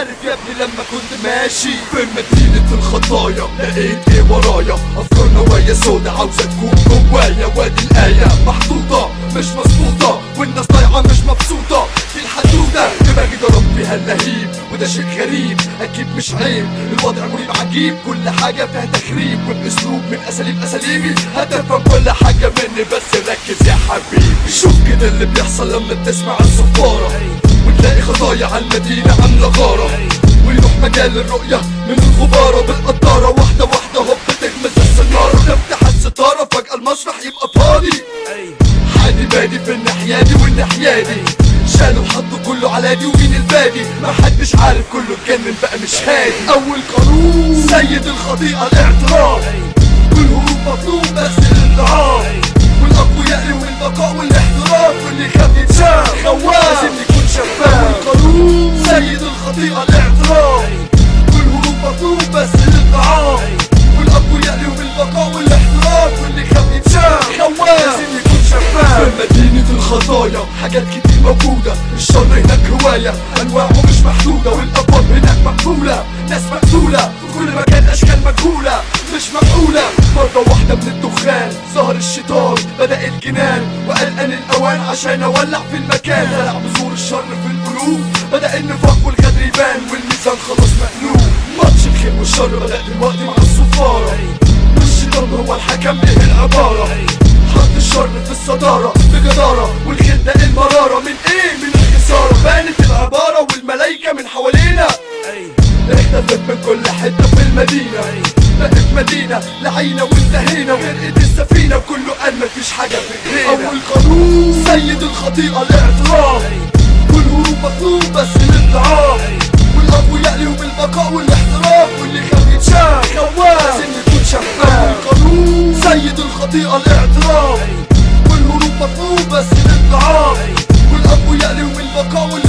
عارف يا ابني لما كنت ماشي في مدينة الخطايا لقيت ايه ورايا افكار نوايا سودا عاوزة تكون جوايا وادي الآية محطوطة مش مظبوطة والناس ضايعة مش مبسوطة في الحدودة دماغي ضرب فيها اللهيب وده شيء غريب اكيد مش عيب الوضع مريب عجيب كل حاجة فيها تخريب وباسلوب من اساليب اساليبي هتفهم كل حاجة مني بس ركز يا حبيبي شوف كده اللي بيحصل لما تسمع الصفارة وتلاقي خطايا على المدينة عاملة غارة ويروح مجال الرؤية من الغبارة بالقطارة واحدة واحدة هوب تغمز السنارة تفتح الستارة فجأة المسرح يبقى فاضي حادي بادي في الناحية دي والناحية دي شالوا حطوا كله على دي ومين البادي ما حدش عارف كله اتجنن بقى مش هادي اول قانون سيد الخطيئة الاعتراف والهروب مطلوب بس الانضعاف والاقوياء لهم البقاء والاحتراف واللي خاف يتشاف خواف لازم يكون شفاف اول قانون سيد الخطيئة الاعتراف والهروب مطلوب بس الانضعاف والاقوياء لهم البقاء والاحتراف واللي خاف يتشاف خواف لازم يكون شفاف في مدينة الخطايا حاجات كتير موجودة الشر هناك هواية أنواعه مش محدودة والأبواب هناك مقفولة ناس مقتولة في كل مكان أشكال مجهولة مش معقولة مرة واحدة من الدخان ظهر الشيطان بدأ الجنان وقال أن الأوان عشان أولع في المكان زرع بذور الشر في القلوب بدأ النفاق والغدر يبان والميزان خلاص مقلوب ماتش الخير والشر بدأ دلوقتي مع الصفارة والشيطان هو الحكم ايه العبارة حط الشر في الصدارة بجدارة والخير ده المرارة من ايه من الخسارة بانت العبارة والملايكة من حوالينا اختفت من كل حتة في المدينة بقت مدينة لعينا وانتهينا غرقت السفينة كله قال مفيش حاجة في ايدينا أول قانون سيد الخطيئة الاعتراف والهروب مطلوب بس الانضعاف والأقوياء لهم البقاء والاحتراف واللي خاف يتشاف خواف لازم يكون شفاف أول قانون سيد الخطيئة الاعتراف والهروب مطلوب بس الانضعاف والأقوياء لهم البقاء